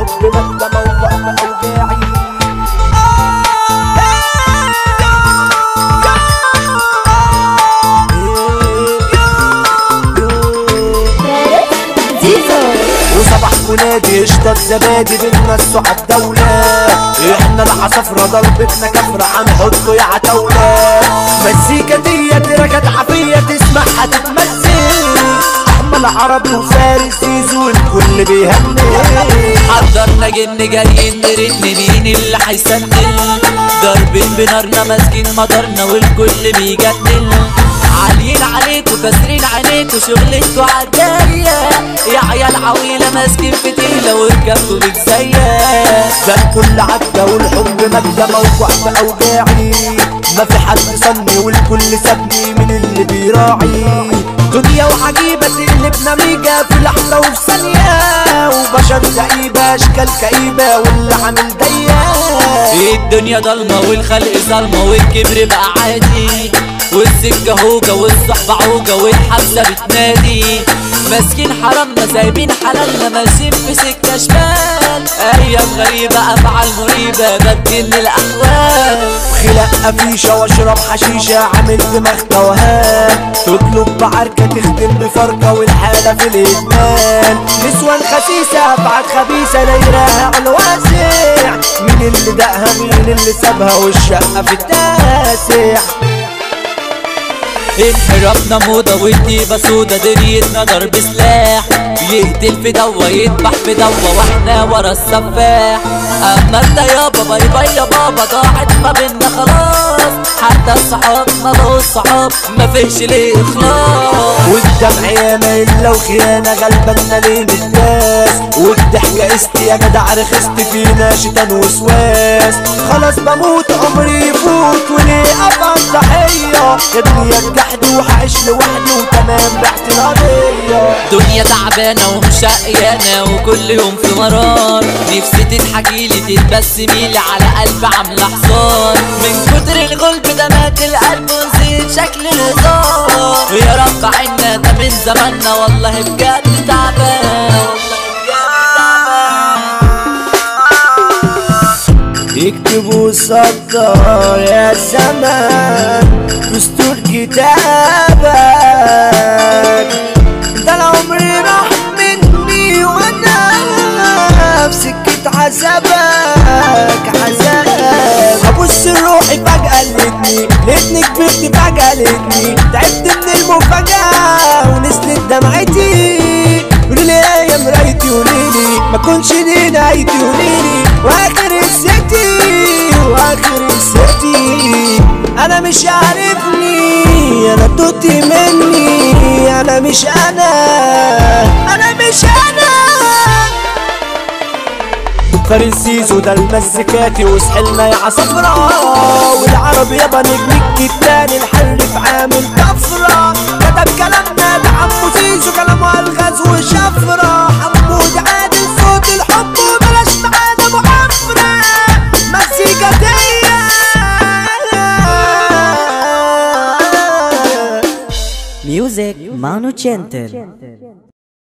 والحب مادة موقع بأوجاعي وصباح ونادي اشطب زبادي بالناس على الدولة احنا العصفرة ضربتنا كفرة هنحطه يا عتاولة مزيكا دي تركت عافية تسمعها تتمثل احمد عربي وفارس زيزو الكل بيهني حضرنا جن جايين نرن مين اللي هيسندل ضاربين بنارنا ماسكين مدارنا والكل بيجنن عاليين عليكوا كاسرين عينيكوا شغلتكوا عالجاية يا عيال عويلة ماسكين فتيلة ورجبكوا بتزية ده الكل عدى والحب مادة موقع بأوجاعي ما في حد صني والكل سابني من اللي بيراعي دنيا وعجيبة تقلبنا ميجا في لحظة وفي ثانية وبشر كئيبة أشكال كئيبة واللي عامل ضيق الدنيا ضلمة والخلق ظلمة والكبر بقى عادي والسكة هوجة والصحبة عوجة والحبسة بتنادي ماسكين حرامنا سايبين حلالنا ماشيين في سكة شمال أيام غريبة أفعال مريبة بدل الأحوال خلق أفيشة واشرب حشيشة عامل دماغ توهان تطلب بعركة تخدم بفركة والحالة في الإدمان نسوان خسيسة أفعال خبيثة دايراها على الواسع مين اللي دقها مين اللي سابها والشقة في التاسع انحرافنا موضة والديبة سودا دنيتنا ضرب سلاح يقتل في دوا يذبح في دوا واحنا ورا السفاح اما انت يابا باي باي يا بابا ضاعت ما بينا خلاص حتى الصحاب ما بقوا صحاب ما فيش ليه اخلاص والدمع ياما الا وخيانه غلبنا ليل الناس والضحكه قست يا جدع رخصت فينا شيطان وسواس خلاص بموت عمري يفوت وليه ابقى ضحيه يا دنيا الجحد وهعيش لوحدي وتمام بعت القضيه دنيا تعبانة ومشقيانة وكل يوم في مرار نفسي تضحكيلي تتبسميلي على قلب عاملة حصان من كتر الغلب ده مات القلب ونسيت شكل الهزار يا رب عنا ده من زماننا والله بجد تعبان يكتبوا سطر يا زمان دستور كتابك ده العمر راح مني وانا في سكة عذابك عذاب ابص روحي فجأة لقيتني لقيتني كبرت فجأة لقيتني تعبت من المفاجأة ونزلت دمعتي قولي لي يا مرايتي قوليلي ما كنش دي نهايتي قوليلي واخر قصتي واخر قصتي انا مش عارفني انا توتي مني انا مش انا انا مش انا فارس زيزو ده المزيكاتي وسحلنا يا عصفرة والعرب يابا نجمك التاني الحرف عامل طفرة كتب كلامنا ده عمو زيزو كلامه الغاز وشفرة حمود عادل صوت الحب وبلاش معانا معفرة مزيكا Music Manu Gentle